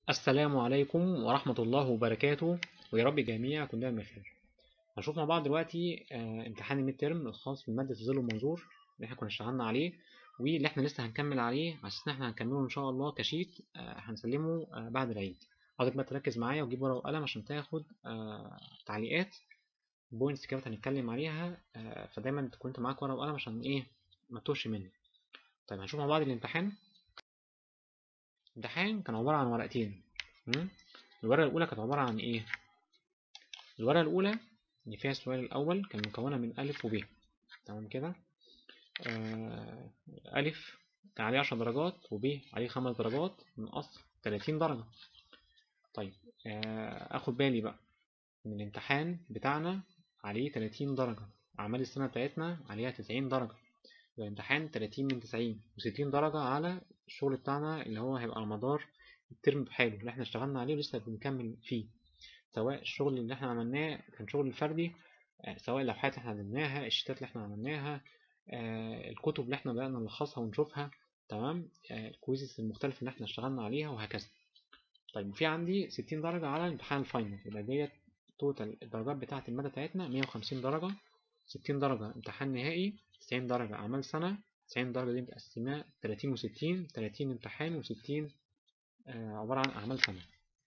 السلام عليكم ورحمة الله وبركاته ويا رب الجميع يكون دايما بخير هنشوف مع بعض دلوقتي آه، امتحان الميد ترم الخاص بمادة الظل والمنظور اللي احنا كنا اشتغلنا عليه واللي احنا لسه هنكمل عليه على اساس ان احنا هنكمله ان شاء الله كشيت آه، هنسلمه آه، بعد العيد عاوزك بقى تركز معايا وتجيب ورقة وقلم عشان تاخد آه، تعليقات بوينتس كده هنتكلم عليها آه، فدايما تكون انت معاك ورقة وقلم عشان ايه ما تتوهش مني طيب هنشوف مع بعض الامتحان الامتحان كان عبارة عن ورقتين م? الورقة الأولى كانت عبارة عن إيه؟ الورقة الأولى اللي فيها السؤال الأول كان مكونة من ألف وب تمام كده؟ آه ألف كان عليه عشر درجات وب عليه خمس درجات من أصل تلاتين درجة طيب آه آخد بالي بقى إن الامتحان بتاعنا عليه تلاتين درجة أعمال السنة بتاعتنا عليها تسعين درجة يبقى الامتحان تلاتين من تسعين وستين درجة على الشغل بتاعنا اللي هو هيبقى على مدار الترم بحاله اللي احنا اشتغلنا عليه ولسه بنكمل فيه سواء الشغل اللي احنا عملناه كان شغل فردي آه، سواء اللوحات اللي احنا عملناها الشتات اللي احنا عملناها آه، الكتب اللي احنا بدأنا نلخصها ونشوفها تمام آه، الكويزز المختلفة اللي احنا اشتغلنا عليها وهكذا طيب وفي عندي ستين درجة على الامتحان الفاينل يبقى ديت توتال الدرجات بتاعة المادة بتاعتنا مية وخمسين درجة ستين درجة امتحان نهائي تسعين درجة أعمال سنة تسعين درجة دي متقسمة تلاتين وستين تلاتين امتحان وستين آه، عبارة عن أعمال سنة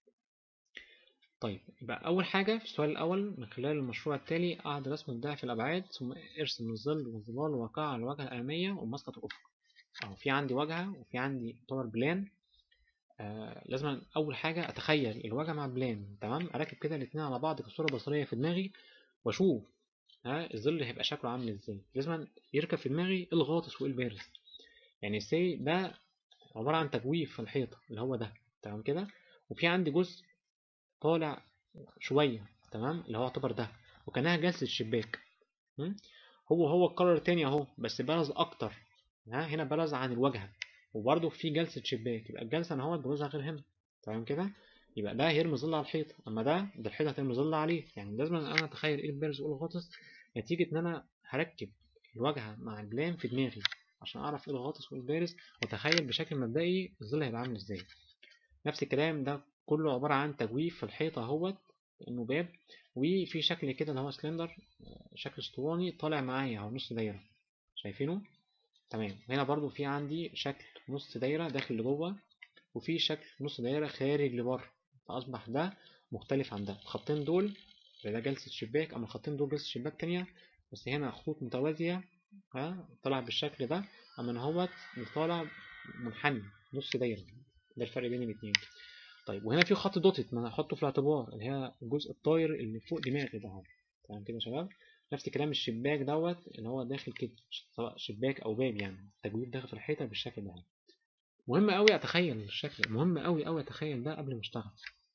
طيب يبقى أول حاجة في السؤال الأول من خلال المشروع التالي أعد رسم الضعف الأبعاد ثم ارسم الظل والظلال الواقعة على الواجهة الأمامية ومسقط الأفق أهو في عندي واجهة وفي عندي باور بلان آه لازم أول حاجة أتخيل الواجهة مع البلان تمام أركب كده الاتنين على بعض كصورة بصرية في دماغي وأشوف ها الظل هيبقى شكله عامل إزاي لازم يركب في دماغي إيه الغاطس وإيه البارز يعني سي ده عبارة عن تجويف في الحيطة اللي هو ده تمام كده وفي عندي جزء طالع شوية تمام اللي هو يعتبر ده وكانها جلسة شباك م? هو هو اتكرر تاني اهو بس برز اكتر ها هنا برز عن الواجهة وبرده في جلسة شباك يبقى الجلسة انا هو بروزها غير هنا تمام كده يبقى ده هيرمي ظل على الحيطة اما ده ده الحيطة هترمي ظل عليه يعني لازم انا اتخيل ايه البارز وايه الغاطس نتيجة ان انا هركب الواجهة مع البلان في دماغي عشان اعرف ايه الغاطس وايه البارز واتخيل بشكل مبدئي الظل هيبقى عامل ازاي نفس الكلام ده كله عبارة عن تجويف في الحيطة اهوت كأنه باب وفي شكل كده اللي هو سلندر شكل اسطواني طالع معايا اهو نص دايرة شايفينه تمام هنا برضو في عندي شكل نص دايرة داخل لجوه وفي شكل نص دايرة خارج لبره فأصبح ده مختلف عن ده الخطين دول ده جلسة شباك أما الخطين دول جلسة شباك تانية بس هنا خطوط متوازية ها طالع بالشكل ده أما هوت طالع منحني نص دايرة ده الفرق بين الاتنين طيب وهنا في خط دوتت ما انا هحطه في الاعتبار اللي هي الجزء الطاير اللي فوق دماغي ده اهو تمام كده يا شباب نفس كلام الشباك دوت اللي هو داخل كده سواء شباك او باب يعني تجويف داخل في الحيطه بالشكل ده مهم قوي اتخيل الشكل مهم قوي قوي اتخيل ده قبل ما اشتغل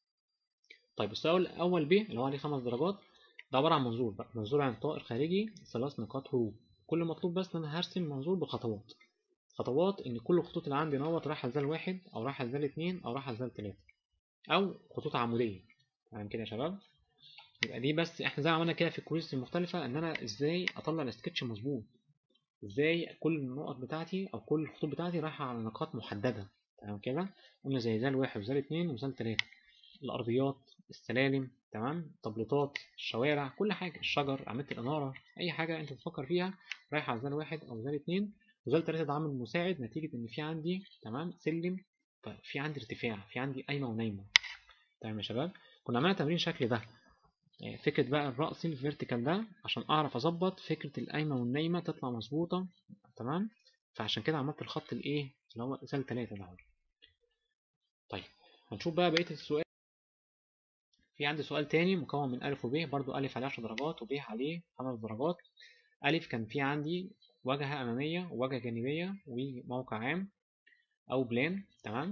طيب السؤال الاول ب اللي هو عليه خمس درجات ده عباره عن منظور بقى منظور عن طائر خارجي ثلاث نقاط هروب كل مطلوب بس ان انا هرسم منظور بخطوات خطوات ان كل الخطوط اللي عندي نوت رايحه لزال واحد او رايحه لزال اتنين او رايحه لزال تلاته او خطوط عموديه تمام كده يا شباب يبقى دي بس احنا زي ما عملنا كده في الكويز المختلفه ان انا ازاي اطلع السكتش مظبوط ازاي كل النقط بتاعتي او كل الخطوط بتاعتي رايحه على نقاط محدده تمام كده قلنا زي زال واحد وزال اتنين وزال تلاته الارضيات السلالم تمام تبليطات الشوارع كل حاجه الشجر اعمده الاناره اي حاجه انت بتفكر فيها رايحه على زال واحد او زال اتنين وزال تلاته ده عامل مساعد نتيجه ان في عندي تمام سلم في عندي ارتفاع في عندي قايمه ونايمه تمام يا شباب كنا عملنا تمرين شكل ده فكرة بقى الرأس الفيرتيكال ده عشان أعرف أظبط فكرة القايمة والنايمة تطلع مظبوطة تمام فعشان كده عملت الخط الإيه اللي هو زال تلاتة ده طيب هنشوف بقى بقية السؤال في عندي سؤال تاني مكون من ألف وب برضو ألف عليه عشر درجات وب عليه خمس درجات ألف كان في عندي واجهة أمامية وواجهة جانبية وموقع عام أو بلان تمام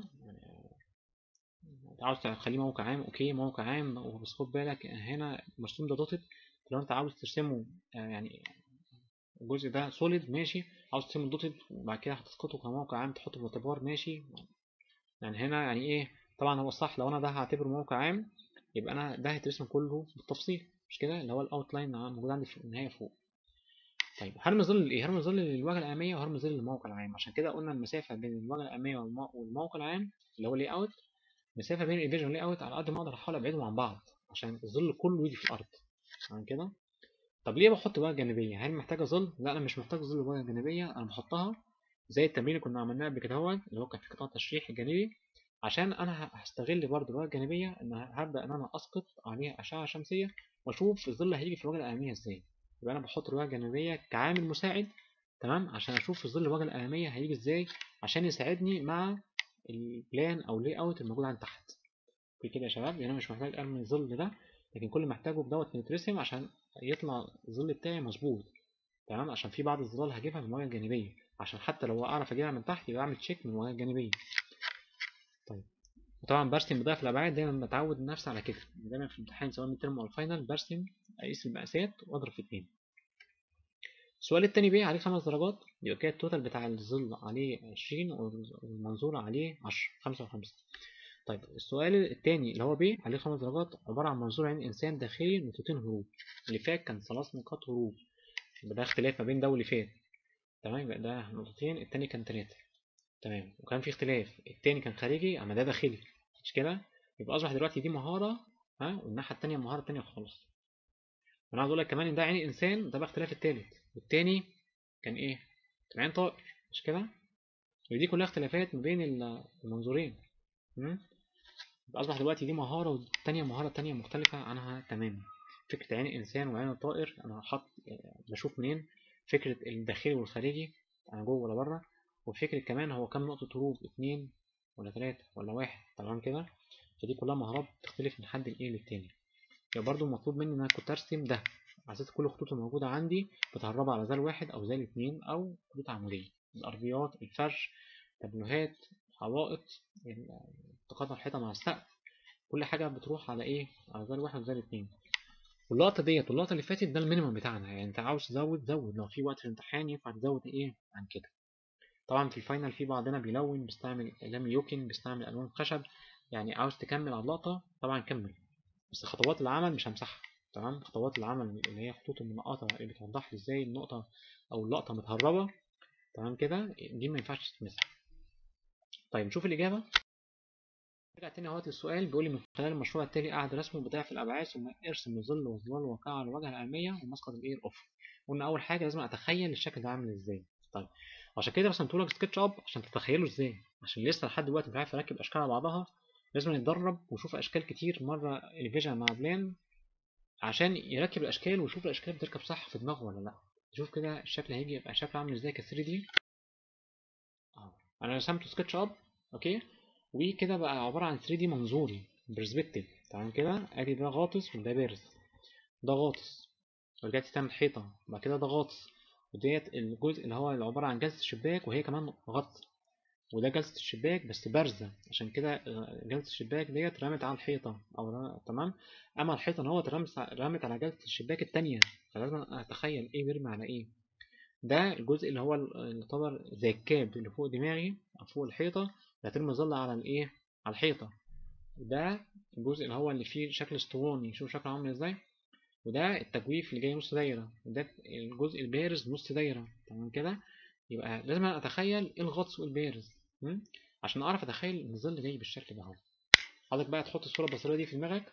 عاوز تخليه موقع عام اوكي موقع عام بس خد بالك هنا المرسوم ده دوتد لو انت عاوز ترسمه يعني الجزء ده سوليد ماشي عاوز ترسمه دوتد وبعد كده هتسقطه كموقع عام تحطه في الاعتبار ماشي يعني هنا يعني ايه طبعا هو الصح لو انا ده هعتبره موقع عام يبقى انا ده هيترسم كله بالتفصيل مش كده اللي هو الاوتلاين موجود عندي في النهايه فوق طيب هرمي ظل ايه هرمي ظل للواجهه الاماميه وهرمي ظل للموقع العام عشان كده قلنا المسافه بين الواجهه الاماميه والموقع العام اللي هو لي اوت مسافه بين الايفيجن واللاي اوت على قد ما اقدر احاول ابعدهم عن بعض عشان الظل كله يجي في الارض تمام كده طب ليه بحط بقى جانبيه هل محتاجه ظل لا انا مش محتاج ظل بقى جانبيه انا بحطها زي التمرين اللي كنا عملناه قبل كده اهوت اللي هو كان في قطاع التشريح الجانبي عشان انا هستغل برضو الواجهه الجانبيه ان هبدا ان انا اسقط عليها اشعه شمسيه واشوف الظل هيجي في الواجهه الاماميه ازاي يبقى انا بحط الواجهه الجانبيه كعامل مساعد تمام عشان اشوف ظل الواجهه الاماميه هيجي ازاي عشان يساعدني مع البلان او لي اوت الموجود عند تحت في كده يا شباب يعني انا مش محتاج ارمي الظل ده لكن كل اللي محتاجه بدوت يترسم عشان يطلع الظل بتاعي مظبوط تمام عشان في بعض الظلال هجيبها من الواجهه الجانبيه عشان حتى لو اعرف اجيبها من تحت يبقى اعمل تشيك من الواجهه الجانبيه طيب وطبعا برسم بضعف الابعاد دايما بتعود نفسي على كده دايما في الامتحان سواء من ترم او الفاينل برسم اقيس المقاسات واضرب في اتنين السؤال التاني بيه عليه خمس درجات يبقى كده التوتال بتاع الظل عليه عشرين والمنظور عليه عشرة خمسة وخمسة طيب السؤال التاني اللي هو ب عليه خمس درجات عبارة عن منظور عين إنسان داخلي نقطتين هروب اللي فات كان ثلاث نقاط هروب يبقى ده اختلاف ما بين ده واللي فات تمام يبقى ده نقطتين التاني كان تلاتة تمام وكان في اختلاف التاني كان خارجي أما ده داخلي مش كده يبقى أصبح دلوقتي دي مهارة ها والناحية التانية مهارة تانية خالص وأنا عاوز أقول لك كمان إن ده عين إنسان ده بقى اختلاف التالت والتاني كان إيه؟ كان عين طائر مش كده؟ ودي كلها اختلافات ما بين المنظورين يبقى أصبح دلوقتي دي مهارة والتانية مهارة تانية مختلفة عنها تماما فكرة عين الإنسان وعين الطائر أنا حط بشوف منين فكرة الداخلي والخارجي أنا جوه ولا بره وفكرة كمان هو كام نقطة هروب اتنين ولا تلاتة ولا واحد تمام كده فدي كلها مهارات بتختلف من حد الإيه للتاني يبقى برضو المطلوب مني إن أنا كنت أرسم ده على أساس كل الخطوط الموجودة عندي بتهربها على زي الواحد أو زي الاتنين أو خطوط عمودية الأرضيات الفرش تابلوهات حوائط التقاطع الحيطة مع السقف كل حاجة بتروح على إيه على زي الواحد وزي الاتنين واللقطة ديت واللقطة اللي فاتت ده المينيمم بتاعنا يعني أنت عاوز تزود زود لو في وقت في الامتحان ينفع تزود إيه عن كده طبعا في الفاينل في بعضنا بيلون بيستعمل اقلام يوكن بيستعمل الوان خشب يعني عاوز تكمل على اللقطه طبعا كمل بس خطوات العمل مش همسحها تمام خطوات العمل اللي هي خطوط المنقطه اللي بتوضح لي ازاي النقطه او اللقطه متهربه تمام كده دي ما ينفعش تتمسح طيب نشوف الاجابه رجع تاني اهوت للسؤال بيقول لي من خلال المشروع التالي قعد رسمه بضعف الابعاد ثم ارسم الظل والظلال الواقعه على الواجهه الاماميه ومسقط الايه الافق قلنا اول حاجه لازم اتخيل الشكل ده عامل ازاي طيب عشان كده رسمته لك سكتش اب عشان تتخيله ازاي عشان لسه لحد دلوقتي مش عارف اركب اشكال على بعضها لازم يتدرب ويشوف اشكال كتير مره الفيجن مع بلان عشان يركب الاشكال ويشوف الاشكال بتركب صح في دماغه ولا لا شوف كده الشكل هيجي يبقى شكله عامل ازاي ك 3 دي اهو انا رسمته سكتش اب اوكي وكده بقى عباره عن 3 دي منظوري برسبكتيف تمام كده ادي ده غاطس وده بارز ده غاطس ورجعت تعمل حيطه بعد كده ده غاطس وديت الجزء اللي هو اللي عبارة عن جلسة الشباك وهي كمان غطس وده جلسة الشباك بس بارزة عشان كده جلسة الشباك ديت رمت على الحيطة أو تمام أما الحيطة إن هو رمت على جلسة الشباك التانية فلازم أتخيل إيه بيرمي على إيه ده الجزء اللي هو اللي يعتبر زي الكاب اللي فوق دماغي أو فوق الحيطة اللي هترمي ظل على الإيه على الحيطة ده الجزء اللي هو اللي فيه شكل اسطواني شوف شكله عامل إزاي وده التجويف اللي جاي نص دايرة وده الجزء البارز نص دايرة تمام كده يبقى لازم أتخيل إيه الغطس والبارز عشان أعرف أتخيل إن الظل جاي بالشكل ده أهو حضرتك بقى تحط الصورة البصرية دي في دماغك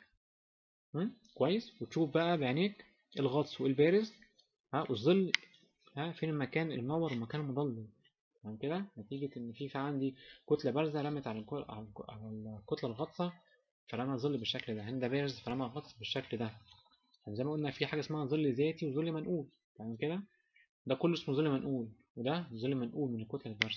كويس وتشوف بقى بعينيك الغطس والبارز ها والظل ها فين المكان المنور والمكان المضلم تمام كده نتيجة إن في في عندي كتلة بارزة رمت على الكتلة الغطسة فرمى الظل بالشكل ده هنا ده بارز فرمى الغطس بالشكل ده يعني زي ما قلنا في حاجة اسمها ظل ذاتي وظل منقول تمام كده ده كله اسمه ظل منقول وده ظل منقول من الكتلة البارزة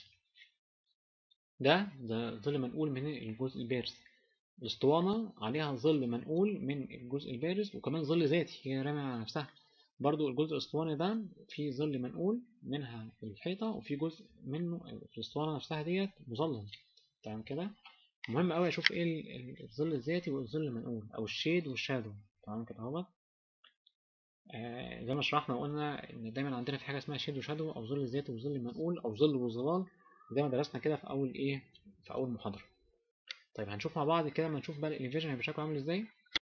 ده ده ظل منقول من الجزء البارز الاسطوانة عليها ظل منقول من الجزء البارز وكمان ظل ذاتي هي رامية على نفسها برضو الجزء الاسطواني ده فيه ظل منقول منها الحيطة وفي جزء منه في الاسطوانة نفسها ديت مظلم تمام كده مهم قوي اشوف ايه الظل الذاتي والظل المنقول او الشيد والشادو تمام كده اهوت آه زي ما شرحنا وقلنا ان دايما عندنا في حاجه اسمها شيد وشادو او ظل ذاتي وظل منقول او ظل وظلال زي ما درسنا كده في اول ايه في اول محاضره طيب هنشوف مع بعض كده اما نشوف بقى الاليفيجن هيبقى شكله عامل ازاي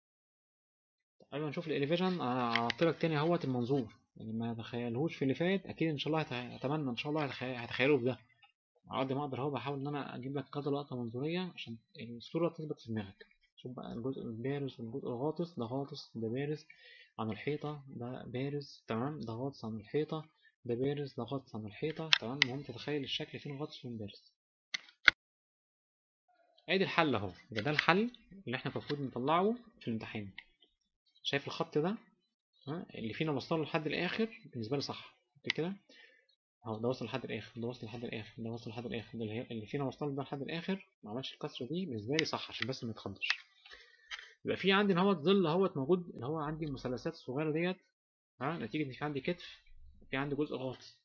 قبل ما نشوف الاليفيجن انا هحط لك تاني اهوت المنظور يعني ما تخيلهوش في اللي فات اكيد ان شاء الله اتمنى ان شاء الله هتخيله بده على قد ما اقدر اهو بحاول ان انا اجيب لك كذا لقطه منظوريه عشان الصوره تثبت في دماغك شوف بقى الجزء البارز والجزء الغاطس ده غاطس ده بارز عن الحيطه ده بارز تمام ده غاطس عن الحيطه ده بارز ده غاطس عن الحيطه تمام المهم تتخيل الشكل فين غاطس وفين بارز ادي الحل اهو ده ده الحل اللي احنا المفروض نطلعه في الامتحان شايف الخط ده ها اللي فينا وصله لحد الاخر بالنسبه لي صح كده اهو ده وصل لحد الاخر ده وصل لحد الاخر ده وصل لحد الاخر ده اللي فينا وصل ده لحد الاخر ما عملش الكسره دي بالنسبه لي صح عشان بس ما يتخضش يبقى في عندي اهوت ظل اهوت موجود اللي هو عندي المثلثات الصغيره ديت ها نتيجه ان في عندي كتف في عندي جزء غاطس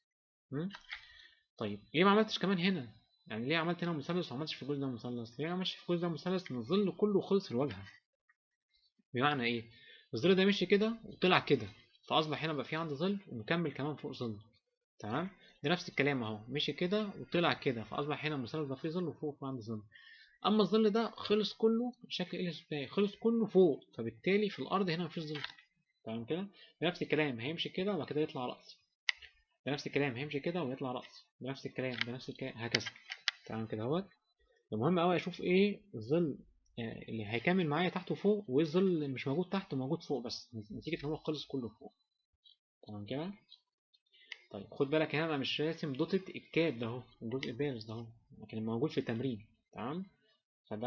طيب ليه ما عملتش كمان هنا يعني ليه عملت هنا مثلث وما عملتش في الجزء ده مثلث ليه ما عملتش في الجزء ده مثلث ان الظل كله خلص الواجهه بمعنى ايه الظل ده مشي كده وطلع كده فاصبح هنا بقى في عندي ظل ومكمل كمان فوق ظل تمام ده نفس الكلام اهو مشي كده وطلع كده فاصبح هنا المثلث ده فيه ظل وفوق في عندي ظل اما الظل ده خلص كله بشكل ال بتاعي خلص كله فوق فبالتالي في الارض هنا مفيش ظل تمام كده بنفس الكلام هيمشي كده وبعد كده يطلع رأس بنفس الكلام هيمشي كده ويطلع رأس بنفس الكلام بنفس الكلام هكذا تمام كده اهوت المهم قوي اشوف ايه الظل اللي هيكمل معايا تحت وفوق وايه الظل اللي مش موجود تحت وموجود فوق بس نتيجة ان هو خلص كله فوق تمام كده طيب خد بالك هنا انا مش راسم دوتة الكاد ده اهو الجزء البارز ده اهو لكن موجود في التمرين تمام فده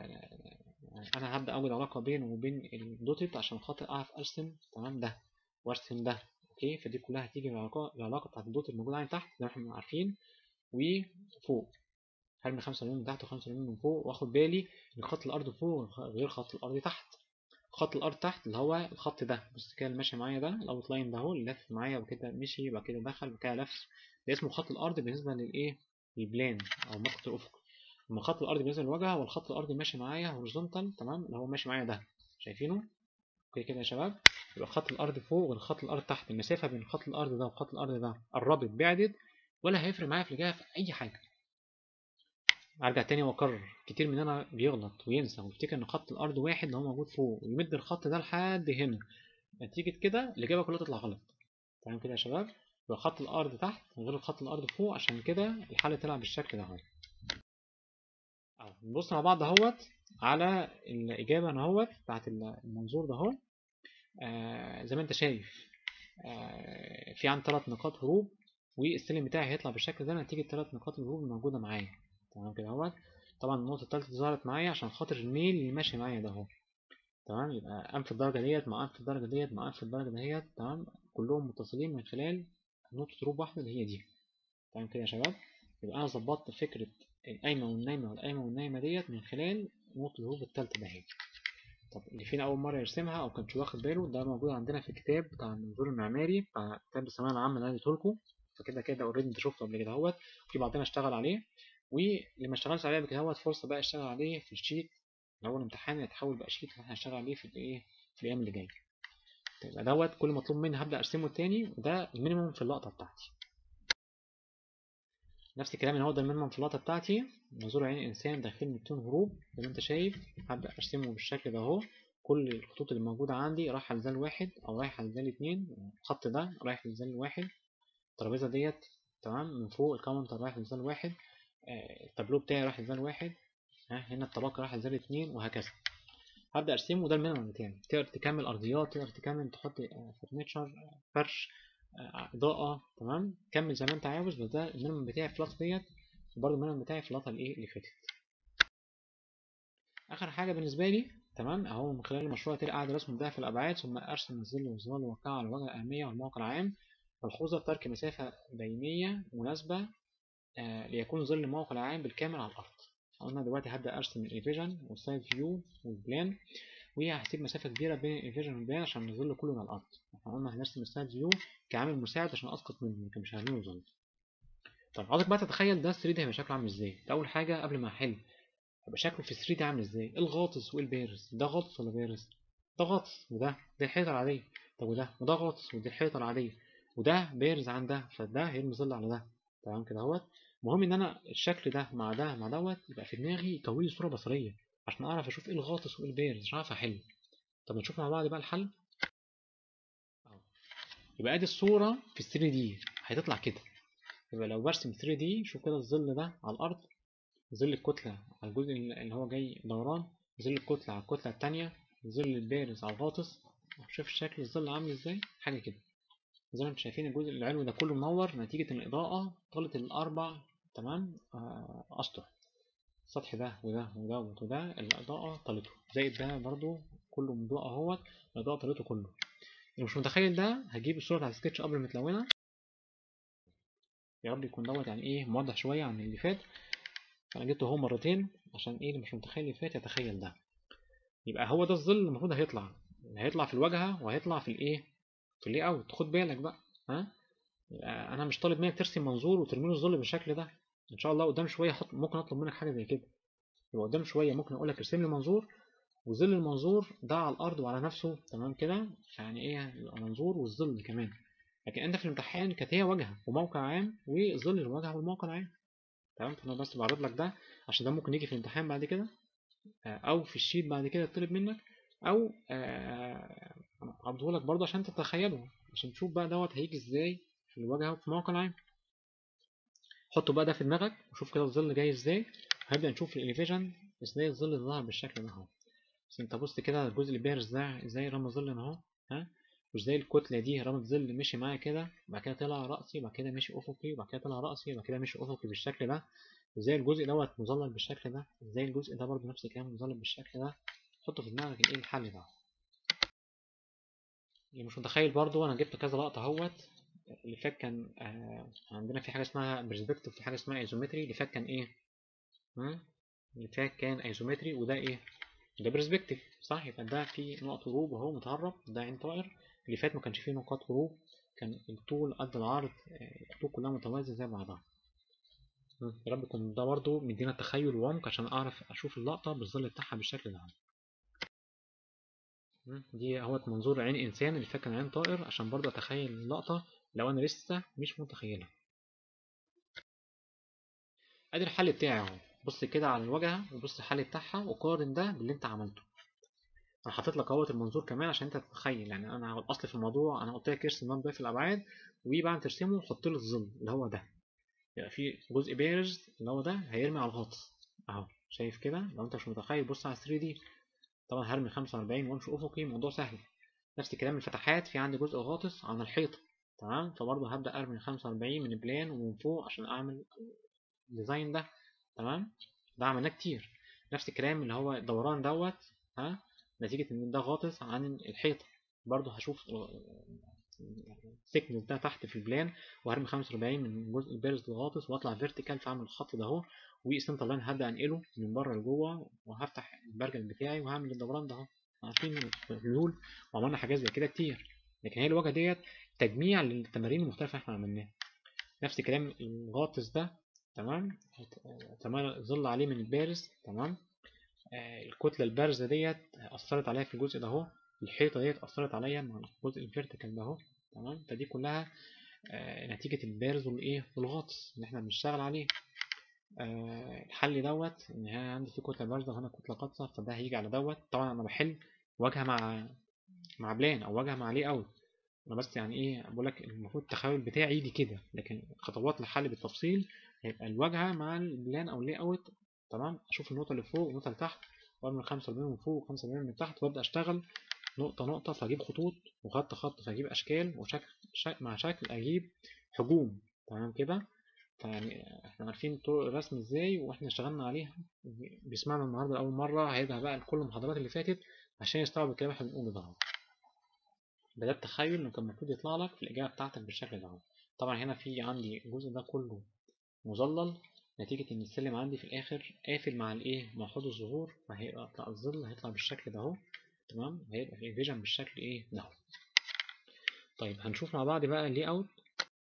انا هبدا اوجد علاقه بينه وبين الدوتت عشان خاطر اعرف ارسم تمام ده وارسم ده اوكي فدي كلها هتيجي العلاقه العلاقه بتاعت الدوت الموجوده عندي تحت زي ما احنا عارفين وفوق هرمي 5 مليون من تحت و5 مليون من فوق واخد بالي ان خط الارض فوق غير خط الارض تحت خط الارض تحت اللي هو الخط ده بص كده اللي ماشي معايا ده الاوت لاين ده اهو اللي لف معايا وكده مشي وبعد كده دخل وبعد كده لف ده اسمه خط الارض بالنسبه للايه للبلان او مسقط الافق اما خط الارض بالنسبه للواجهه والخط الارضي ماشي معايا هوريزونتال تمام اللي هو ماشي معايا ده شايفينه اوكي كده يا شباب يبقى خط الارض فوق والخط الارض تحت المسافه بين خط الارض ده وخط الارض ده قربت بعدت ولا هيفرق معايا في الاتجاه في اي حاجه ارجع تاني واكرر كتير مننا بيغلط وينسى ويفتكر ان خط الارض واحد اللي هو موجود فوق ويمد الخط ده لحد هنا نتيجه كده الاجابه كلها تطلع غلط تمام كده يا شباب يبقى خط الارض تحت غير خط الارض فوق عشان كده الحل طلع بالشكل ده اهو نبص مع بعض اهوت على الاجابه اهوت بتاعت المنظور ده اهو آه زي ما انت شايف آه في عندي ثلاث نقاط هروب والسلم بتاعي هيطلع بالشكل ده نتيجه ثلاث نقاط الهروب الموجوده معايا تمام كده اهوت طبعا النقطه الثالثه ظهرت معايا عشان خاطر الميل اللي ماشي معايا ده اهو تمام يبقى انف الدرجه ديت مع انف الدرجه ديت مع انف الدرجه ديت تمام كلهم متصلين من خلال نقطه هروب واحده اللي هي دي تمام كده يا شباب يبقى انا ظبطت فكره القايمه والنايمه والقايمه والنايمه ديت من خلال نقطه الهروب الثالثه ده اهي طب اللي فينا اول مره يرسمها او كانش واخد باله ده موجود عندنا في الكتاب بتاع المنظور المعماري بتاع كتاب الثانويه العامه اللي انا اديته لكم فكده كده اوريدي انت شفته قبل كده اهوت وفي بعضنا اشتغل عليه واللي ما اشتغلش عليه قبل كده اهوت فرصه بقى اشتغل عليه في الشيت اللي هو الامتحان يتحول بقى شيت احنا هنشتغل عليه في الايه في الايام اللي جايه يبقى دوت كل مطلوب مني هبدا ارسمه تاني وده المينيموم في اللقطه بتاعتي نفس الكلام اللي هو ده المينيموم في اللقطه بتاعتي منظور عين انسان داخل 200 هروب زي ما انت شايف هبدا ارسمه بالشكل ده اهو كل الخطوط اللي موجوده عندي رايحه لزال واحد او رايحه لزال اتنين الخط ده رايح لزال واحد الترابيزه ديت تمام من فوق الكاونتر رايح لزال واحد آه التابلو بتاعي رايح لزال واحد ها هنا الطبقه رايحه لزال اتنين وهكذا هبدا ارسمه ده المينيموم بتاعي تقدر تكمل ارضيات تقدر تكمل تحط فرنتشر فرش اضاءه تمام كمل زي ما انت عاوز بس ده المينيمم بتاعي في اللقطه ديت وبرده المينيمم بتاعي في اللقطه الايه اللي فاتت اخر حاجه بالنسبه لي تمام اهو من خلال المشروع تاني قاعد رسم ضعف الابعاد ثم ارسم الظل والظلال والواقع على وجه الاهميه والموقع العام ملحوظه ترك مسافه بينيه مناسبه آه ليكون ظل الموقع العام بالكامل على الارض قلنا دلوقتي هبدا ارسم الفيجن والسايد فيو والبلان وهسيب مسافه كبيره بين الفيجن والبلان عشان الظل كله على الارض احنا قلنا هنرسم السايد فيو كعامل مساعد عشان اسقط منه لكن مش هرميه ظل طب عاوزك بقى تتخيل ده 3 دي هيبقى شكله عامل ازاي ده اول حاجه قبل ما احل هيبقى شكله في 3 دي عامل ازاي الغاطس والبارز ده غاطس ولا بارز ده غاطس وده دي الحيطه العاديه طب وده وده غاطس ودي الحيطه العاديه وده بارز عن ده فده هيرمي ظل على ده تمام كده اهوت المهم ان انا الشكل ده مع ده مع دوت يبقى في دماغي يكون لي صوره بصريه عشان اعرف اشوف ايه الغاطس وايه البارز عشان اعرف احل طب نشوف مع بعض بقى الحل أو. يبقى ادي الصوره في 3 دي هتطلع كده يبقى لو برسم 3 دي شوف كده الظل ده على الارض ظل الكتلة على الجزء اللي هو جاي دوران ظل الكتلة على الكتلة التانية ظل البارز على الغاطس شوف شكل الظل عامل ازاي حاجة كده زي ما انتم شايفين الجزء العلوي ده كله منور نتيجة ان الإضاءة طالت الأربع تمام آه، أسطح السطح ده وده وده وده الإضاءة طالته زائد ده برضو كله مضوء اهوت الإضاءة طالته كله اللي مش متخيل ده هجيب الصورة على السكتش قبل متلونة يا رب يكون دوت يعني ايه موضح شوية عن اللي فات فأنا جبته هو مرتين عشان ايه اللي مش متخيل اللي فات يتخيل ده يبقى هو ده الظل المفروض هيطلع هيطلع في الواجهة وهيطلع في الايه في اللي اوت خد بالك بقى ها يبقى انا مش طالب منك ترسم منظور وترمي له الظل بالشكل ده ان شاء الله قدام شويه حط ممكن اطلب منك حاجه زي كده يبقى قدام شويه ممكن اقول لك ارسم لي منظور وظل المنظور ده على الارض وعلى نفسه تمام كده يعني ايه يبقى منظور والظل كمان لكن انت في الامتحان كانت هي واجهه وموقع عام وظل الواجهه والموقع العام تمام فانا بس بعرض لك ده عشان ده ممكن يجي في الامتحان بعد كده او في الشيت بعد كده يطلب منك او عرضه لك برضه عشان تتخيله عشان تشوف بقى دوت هيجي ازاي في الواجهه وفي الموقع العام حطه بقى ده في دماغك وشوف كده الظل جاي ازاي هنبدا نشوف في الاليفيشن ازاي الظل ظهر بالشكل ده اهو بس انت بص كده الجزء اللي بارز ده ازاي رمى ظل اهو ها وازاي الكتله دي رمت ظل مشي معايا كده وبعد كده طلع راسي وبعد كده مشي افقي وبعد كده طلع راسي وبعد كده مشي افقي بالشكل ده ازاي الجزء دوت مظلل بالشكل ده ازاي الجزء ده برضه نفس الكلام مظلل بالشكل ده حطه في دماغك ايه الحل ده اللي مش متخيل برضو انا جبت كذا لقطه اهوت اللي فات كان آه عندنا في حاجه اسمها برسبكتيف في حاجه اسمها ايزومتري اللي فات كان ايه ها اللي فات كان ايزومتري وده ايه ده برسبكتيف صح يبقى ده في نقط غروب وهو متهرب ده عين طائر اللي فات ما كانش فيه نقاط غروب كان الطول قد العرض الخطوط كلها متوازية زي بعضها يا رب يكون ده برضو مدينا تخيل وعمق عشان اعرف اشوف اللقطة بالظل بتاعها بالشكل ده دي اهوت منظور عين انسان اللي فات كان عين طائر عشان برضو اتخيل اللقطة لو انا لسه مش متخيلها ادي الحل بتاعي اهو بص كده على الواجهة وبص الحل بتاعها وقارن ده باللي انت عملته انا حاطط لك اهوت المنظور كمان عشان انت تتخيل يعني انا الاصل في الموضوع انا قلت لك ارسم ده ضيف الابعاد وبعد ما ترسمه حط له الظل اللي هو ده يبقى في جزء بارز اللي هو ده هيرمي على الغطس اهو شايف كده لو انت مش متخيل بص على 3 دي طبعا هرمي 45 وامشي افقي موضوع سهل نفس الكلام الفتحات في عندي جزء غاطس عن الحيطه تمام فبرضه هبدا ارمي 45 من البلان ومن فوق عشان اعمل الديزاين ده تمام ده عملناه كتير نفس الكلام اللي هو الدوران دوت ها نتيجة إن ده غاطس عن الحيطة برضه هشوف الثيكنس ده تحت في البلان وهرمي 45 من الجزء البارز الغاطس واطلع فيرتيكال فاعمل الخط ده اهو والسنتر لاين هبدا انقله من بره لجوه وهفتح البرجل بتاعي وهعمل الدوران ده اهو عارفين الحلول وعملنا حاجات زي كده كتير لكن هي الواجهه ديت تجميع للتمارين المختلفه احنا عملناها نفس الكلام الغاطس ده تمام تمام ظل عليه من البارز تمام الكتلة البارزة ديت أثرت عليا في الجزء ده اهو الحيطة ديت أثرت عليا مع الجزء الفيرتيكال ده اهو تمام فدي كلها نتيجة البارز والإيه والغطس اللي احنا بنشتغل عليه الحل دوت إن هي عندي في كتلة بارزة وهنا كتلة قاطسة فده هيجي على دوت طبعا أنا بحل واجهة مع مع بلان أو واجهة مع لي أوت أنا بس يعني إيه بقول لك المفروض التخيل بتاعي يجي كده لكن خطوات الحل بالتفصيل هيبقى الواجهة مع البلان أو اللي أوت تمام اشوف النقطه اللي فوق والنقطه اللي تحت واعمل 45 من فوق و45 من تحت وابدا اشتغل نقطه نقطه فاجيب خطوط وخط خط فاجيب اشكال وشكل شك مع شكل اجيب حجوم تمام كده فيعني احنا عارفين طرق الرسم ازاي واحنا اشتغلنا عليها بيسمعنا النهارده لاول مره هيرجع بقى لكل المحاضرات اللي فاتت عشان يستوعب الكلام اللي احنا بنقوله ده ده التخيل اللي كان المفروض يطلع لك في الاجابه بتاعتك بالشكل ده طبعا هنا في عندي الجزء ده كله مظلل نتيجة إن السلم عندي في الآخر قافل مع الإيه مع حوض الظهور فهيبقى الظل هيطلع بالشكل ده أهو تمام هيبقى في الفيجن بالشكل إيه ده طيب هنشوف مع بعض بقى اللي أوت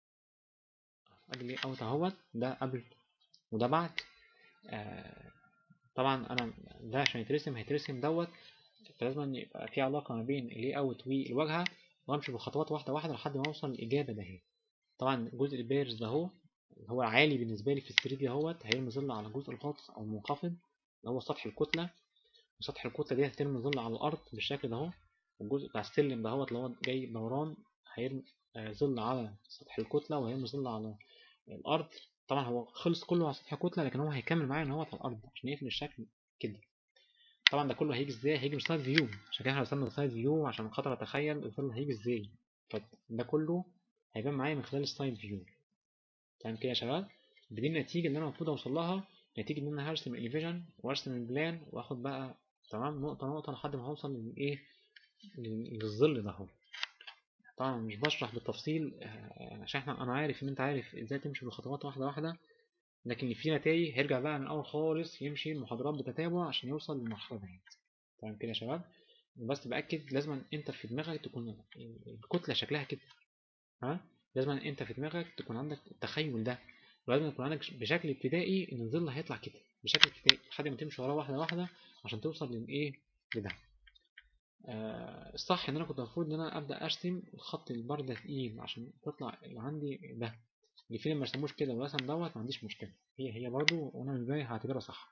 أدي اللي أوت أهوت ده قبل وده بعد آه طبعا أنا ده عشان يترسم هيترسم دوت فلازم يبقى في علاقة ما بين اللي أوت والواجهة وأمشي بخطوات واحدة واحدة لحد ما أوصل للإجابة ده هي طبعا الجزء البارز ده أهو هو عالي بالنسبة لي في ال 3 دي اهوت هيرمي ظل على الجزء الغاطس أو المنخفض اللي هو سطح الكتلة وسطح الكتلة دي هترمي ظل على الأرض بالشكل ده اهو والجزء بتاع السلم ده اهوت اللي هو جاي دوران هيرمي ظل على سطح الكتلة وهيرمي ظل على الارض طبعا هو خلص كله على سطح كتله لكن هو هيكمل معايا ان هو على الارض عشان يقفل الشكل كده طبعا ده كله هيجي ازاي هيجي من سايد فيو عشان كده احنا رسمنا سايد فيو عشان خاطر اتخيل الظل هيجي ازاي فده كله هيبان معايا من خلال السايد فيو تمام كده يا شباب دي النتيجه اللي انا المفروض اوصل لها نتيجه ان انا هرسم الفيجن وارسم البلان واخد بقى تمام نقطه نقطه لحد ما هوصل للايه للظل ده اهو طبعا مش بشرح بالتفصيل عشان احنا انا عارف ان انت عارف ازاي تمشي بالخطوات واحده واحده لكن في نتائج هيرجع بقى من الاول خالص يمشي المحاضرات بتتابع عشان يوصل للمرحله ديت تمام كده يا شباب بس باكد لازم انت في دماغك تكون الكتله شكلها كده ها لازم انت في دماغك تكون عندك التخيل ده ولازم يكون عندك بشكل ابتدائي ان الظل هيطلع كده بشكل ابتدائي لحد ما تمشي وراه واحده واحده عشان توصل للايه لده آه الصح ان انا كنت المفروض ان انا ابدا ارسم الخط البرده تقيل عشان تطلع اللي عندي ده اللي فين ما رسموش كده ورسم دوت ما عنديش مشكله هي هي برضو وانا من البدايه هعتبرها صح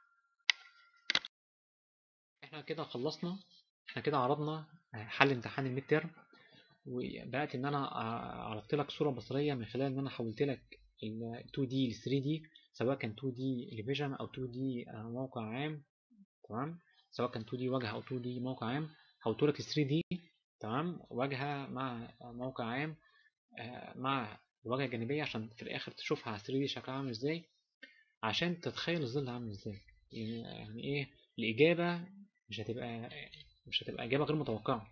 احنا كده خلصنا احنا كده عرضنا حل امتحان الميد تيرم وبدات ان انا عرضت لك صوره بصريه من خلال ان انا حولت لك ال 2 دي ل 3 دي سواء كان 2 دي الفيجن او 2 دي موقع عام تمام سواء كان 2 دي واجهه او 2 دي موقع عام حولت لك 3 دي تمام واجهه مع موقع عام مع واجهه جانبيه عشان في الاخر تشوفها على 3 دي شكلها عامل ازاي عشان تتخيل الظل عامل ازاي يعني ايه الاجابه مش هتبقى مش هتبقى اجابه غير متوقعه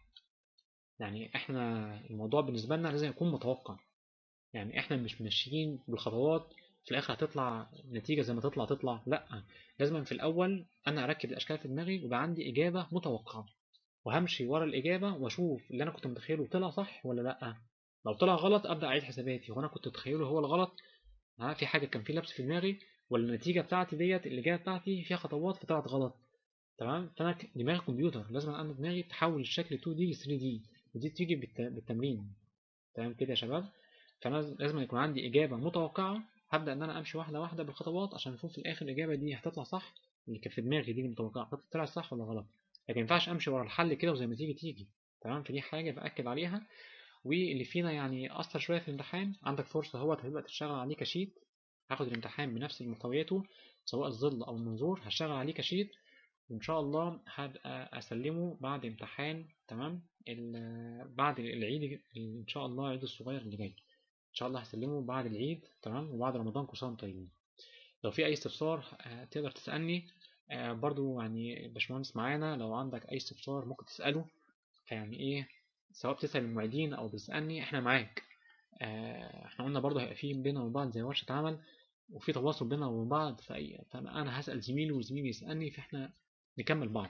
يعني احنا الموضوع بالنسبه لنا لازم يكون متوقع يعني احنا مش ماشيين بالخطوات في الاخر هتطلع نتيجه زي ما تطلع تطلع لا لازم في الاول انا اركب الاشكال في دماغي ويبقى عندي اجابه متوقعه وهمشي ورا الاجابه واشوف اللي انا كنت متخيله طلع صح ولا لا لو طلع غلط ابدا اعيد حساباتي هو انا كنت متخيله هو الغلط ها في حاجه كان في لبس في دماغي ولا النتيجه بتاعتي ديت الاجابه بتاعتي فيها خطوات فطلعت غلط تمام فانا دماغي كمبيوتر لازم انا دماغي تحول الشكل 2 دي ل 3 دي ودي تيجي بالتمرين تمام كده يا شباب فانا لازم يكون عندي اجابه متوقعه هبدا ان انا امشي واحده واحده بالخطوات عشان اشوف في الاخر الاجابه دي هتطلع صح اللي كانت في دماغي دي متوقعه طلعت صح ولا غلط لكن ما ينفعش امشي ورا الحل كده وزي ما تيجي تيجي تمام فدي حاجه باكد عليها واللي فينا يعني اثر شويه في الامتحان عندك فرصه هو تبدا تشتغل عليه كشيت هاخد الامتحان بنفس محتوياته سواء الظل او المنظور هشتغل عليه كشيت وان شاء الله هبقى اسلمه بعد امتحان تمام بعد العيد ان شاء الله العيد الصغير اللي جاي ان شاء الله هسلمه بعد العيد تمام وبعد رمضان كل سنه وانتم طيبين لو في اي استفسار تقدر تسالني برضو يعني الباشمهندس معانا لو عندك اي استفسار ممكن تساله فيعني ايه سواء بتسال المعيدين او بتسالني احنا معاك احنا قلنا برضو هيبقى في بينا وبين بعض زي ورشه عمل وفي تواصل بينا وبين بعض فانا هسال زميلي وزميلي يسالني فاحنا نكمل بعض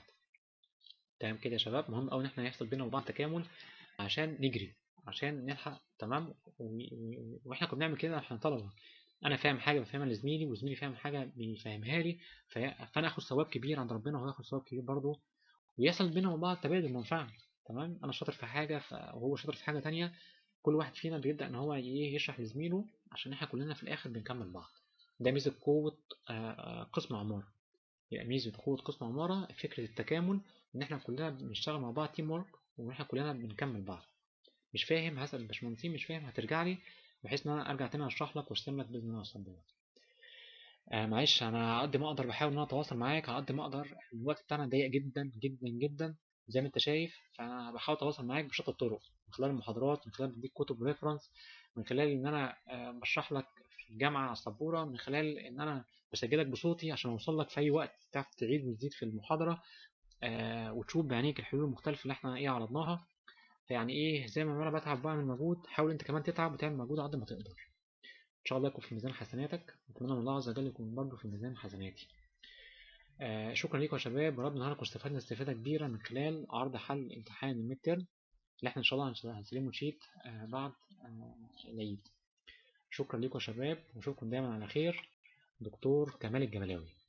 تمام كده يا شباب مهم قوي ان احنا يحصل بينا وبعض تكامل عشان نجري عشان نلحق تمام واحنا كنا بنعمل كده احنا طلبه انا فاهم حاجه بفهمها لزميلي وزميلي فاهم حاجه بيفهمها لي فانا اخد ثواب كبير عند ربنا وهو ياخد ثواب كبير برضه ويحصل بينا وبعض تبادل منفعه تمام انا شاطر في حاجه وهو شاطر في حاجه تانية كل واحد فينا بيبدا ان هو ايه يشرح لزميله عشان احنا كلنا في الاخر بنكمل بعض ده ميزه قوه قسم عماره يبقى ميزه قوه قسم عماره فكره التكامل ان احنا كلنا بنشتغل مع بعض تيم ورك وان احنا كلنا بنكمل بعض مش فاهم هسال الباشمهندسين مش فاهم هترجع لي بحيث ان انا ارجع تاني اشرح لك واشتم لك باذن الله وصدق آه معلش انا على قد ما اقدر بحاول ان انا اتواصل معاك على قد ما اقدر الوقت بتاعنا ضيق جدا جدا جدا زي ما انت شايف فانا بحاول اتواصل معاك بشتى الطرق من خلال المحاضرات من خلال بديك كتب ريفرنس من خلال ان انا آه بشرح لك في الجامعه على السبوره من خلال ان انا بسجلك بصوتي عشان اوصل لك في اي وقت تعرف تعيد وتزيد في المحاضره آه وتشوف بعينيك الحلول المختلفه اللي احنا ايه عرضناها فيعني ايه زي ما انا بتعب بعمل مجهود حاول انت كمان تتعب وتعمل مجهود قد ما تقدر ان شاء الله يكون في ميزان حسناتك اتمنى من الله عز وجل يكون برضه في ميزان حسناتي آه شكرا لكم يا شباب ورب النهارده كنت استفدنا استفاده كبيره من خلال عرض حل امتحان الميد تيرم اللي احنا ان شاء الله هنسلمه شيت آه بعد آه العيد شكرا لكم يا شباب واشوفكم دايما على خير دكتور كمال الجملاوي